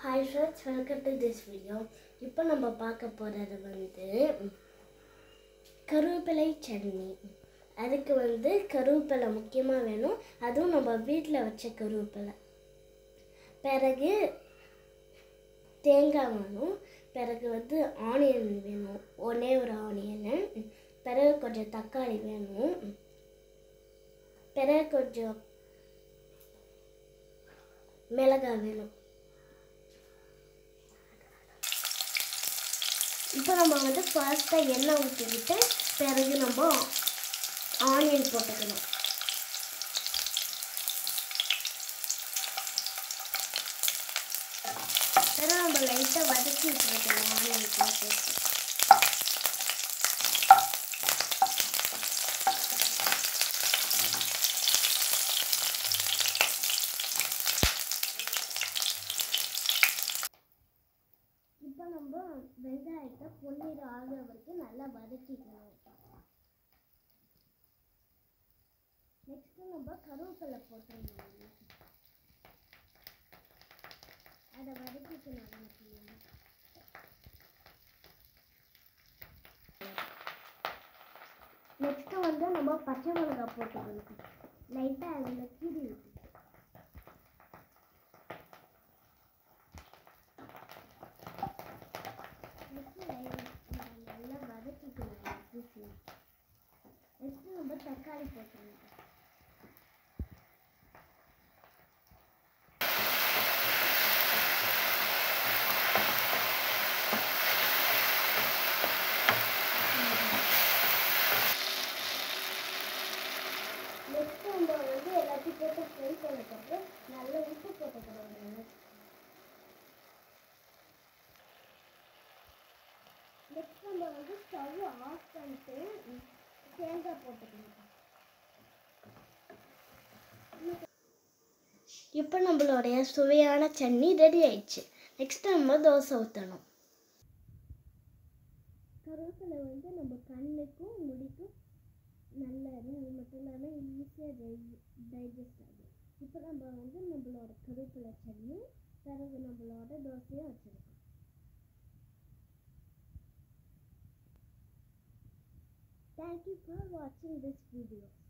Hi friends welcome to this video இப்போ நம்ம பார்க்க போகிறது வந்து கருவேப்பிலை சட்னி அதுக்கு வந்து கருவேப்பிலை முக்கியமாக வேணும் அதுவும் நம்ம வீட்டில் வச்ச கருவேப்பிலை பிறகு தேங்காய் வேணும் பிறகு வந்து ஆனியன் வேணும் ஒரே ஒரு ஆனியனு பிறகு கொஞ்சம் தக்காளி வேணும் பிறகு கொஞ்சம் மிளகாய் வேணும் இப்போ நம்ம வந்து ஃபர்ஸ்ட்டாக எண்ணெய் ஊற்றிக்கிட்டு பிறகு நம்ம ஆனியன் போட்டுக்கணும் பிறகு நம்ம லைட்டாக வதக்கி விட்டுருக்கணும் ஆனியன் போட்டு இப்போ நம்ம வெங்காயத்தை பொன்னீர் ஆகிற வரைக்கும் நல்லா வதக்கிக்கணும் நெக்ஸ்ட்டு நம்ம கருவேப்பிலை போட்டுருந்தோம் அதை வதக்கிக்கணும் நமக்கு நெக்ஸ்ட்டு வந்து நம்ம பச்சை மிளகாய் போட்டுக்கணும் லைட்டாக அதில் கீறி விட்டு நல்லா வதக்கிக்கணும் நெக்ஸ்ட்டு நம்ம தக்காளி போட்டுக்கணும் நெக்ஸ்ட் நம்ம வந்து எல்லாத்தையும் போட்டு ஃப்ரை பண்ணதுக்கப்புறம் நல்லா உப்பு போட்டுக்கணும் நெக்ஸ்ட் நம்ம வந்து ஸ்டவ் ஆஃப் பண்ணிட்டு தேங்காய் போட்டுக்கணும் இப்போ நம்மளுடைய சுவையான சட்னி ரெடி ஆயிடுச்சு நெக்ஸ்ட் நம்ம தோசை ஊற்றணும் கருவேப்பிலை வந்து நம்ம கண்ணுக்கும் முடிக்கும் நல்லது அது மட்டும் இல்லாமல் ஈஸியாக டைஜஸ்ட் ஆகும் இப்போ நம்ம வந்து நம்மளோட கருவேப்பிலை சட்னி பிறகு நம்மளோட தோசையும் வச்சுருக்கோம் Thank you for watching this video.